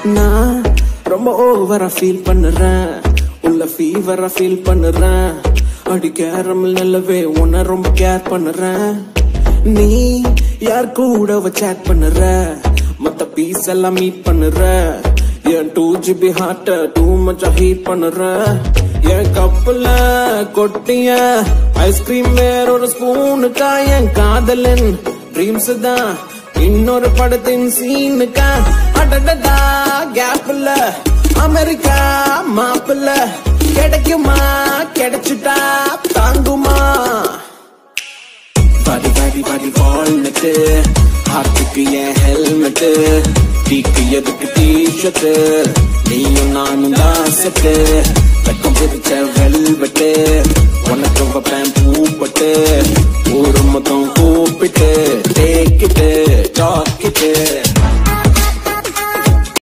நான் ரொம்ப ஓவரா ஃபீல் பண்ணுறேன் உள்ள ஃபீவரா ஃபீல் பண்ணுறேன் அடி கேரமல் நல்லவே உன்னை ரொம்ப கேர் பண்ணுறேன் நீ யார் கூட சேட் பண்ணுற மத்த பீஸ் எல்லாம் மீட் பண்ணுற என் டூ ஜிபி ஹார்ட்ட டூ மச்சா ஹீட் பண்ணுற என் கப்புல கொட்டிய ஐஸ்கிரீம் வேற ஒரு ஸ்பூனுக்கா என் காதலன் ட்ரீம்ஸ் தான் இன்னொரு படத்தின் சீனுக்கா அடடடா கேப்ல அமெரிக்கா மாப்பிள்ள கிடைக்குமா கிடைச்சிட்டா தாங்குமா பாடி பாடி பாடி வால்நட்டு ஹார்ட்டுக்கு என் ஹெல்மெட்டு டீக்கு எதுக்கு டீஷர்ட்டு நீயும் நானும் தான் செட்டு வெக்கம் பிரிச்ச வெல்வெட்டு உனக்கு வைப்பேன் பூப்பட்டு ஊரு மொத்தம் கூப்பிட்டு டேக்கிட்டு டாக்கிட்டு